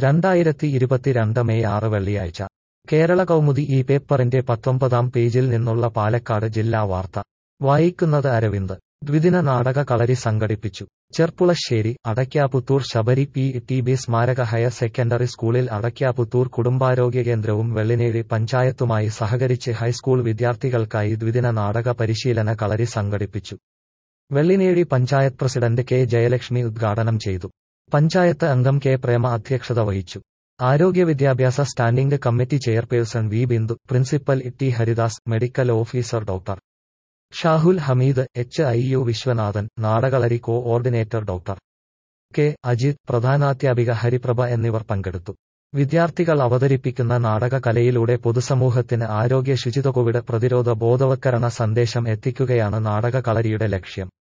രണ്ടായിരത്തി ഇരുപത്തിരണ്ട് മെയ് ആറ് വെള്ളിയാഴ്ച കേരള കൗമുദി ഈ പേപ്പറിന്റെ പത്തൊമ്പതാം പേജിൽ നിന്നുള്ള പാലക്കാട് ജില്ലാ വാർത്ത വായിക്കുന്നത് അരവിന്ദ് ദ്വിദിന നാടക കളരി സംഘടിപ്പിച്ചു Cherpulassery Adakkaputhur Sabari P T B സ്മാരക ഹയർ സെക്കൻഡറി സ്കൂളിൽ അടയ്ക്കാപുത്തൂർ കുടുംബാരോഗ്യ കേന്ദ്രവും വെള്ളിനേഴി പഞ്ചായത്തുമായി സഹകരിച്ച് ഹൈസ്കൂൾ വിദ്യാർത്ഥികൾക്കായി ദ്വിദിന നാടക പരിശീലന കളരി സംഘടിപ്പിച്ചു വെള്ളിനേഴി പഞ്ചായത്ത് പ്രസിഡന്റ് കെ ജയലക്ഷ്മി ഉദ്ഘാടനം ചെയ്തു പഞ്ചായത്ത് അംഗം കെ പ്രേമ അധ്യക്ഷത വഹിച്ചു ആരോഗ്യ വിദ്യാഭ്യാസ standing committee chairperson V Bindu principal T Haridas medical officer doctor Shahul Hameed H I U Viswanathan നാടകളരി കോഓർഡിനേറ്റർ ഡോക്ടർ കെ അജിത് പ്രധാനാധ്യാപിക ഹരിപ്രഭ എന്നിവർ പങ്കെടുത്തു വിദ്യാർത്ഥികൾ അവതരിപ്പിക്കുന്ന നാടക കലയിലൂടെ പൊതുസമൂഹത്തിന് ആരോഗ്യ ശുചിത്വ കോവിഡ് പ്രതിരോധ ബോധവത്കരണ സന്ദേശം എത്തിക്കുകയാണ് നാടക കളരിയുടെ ലക്ഷ്യം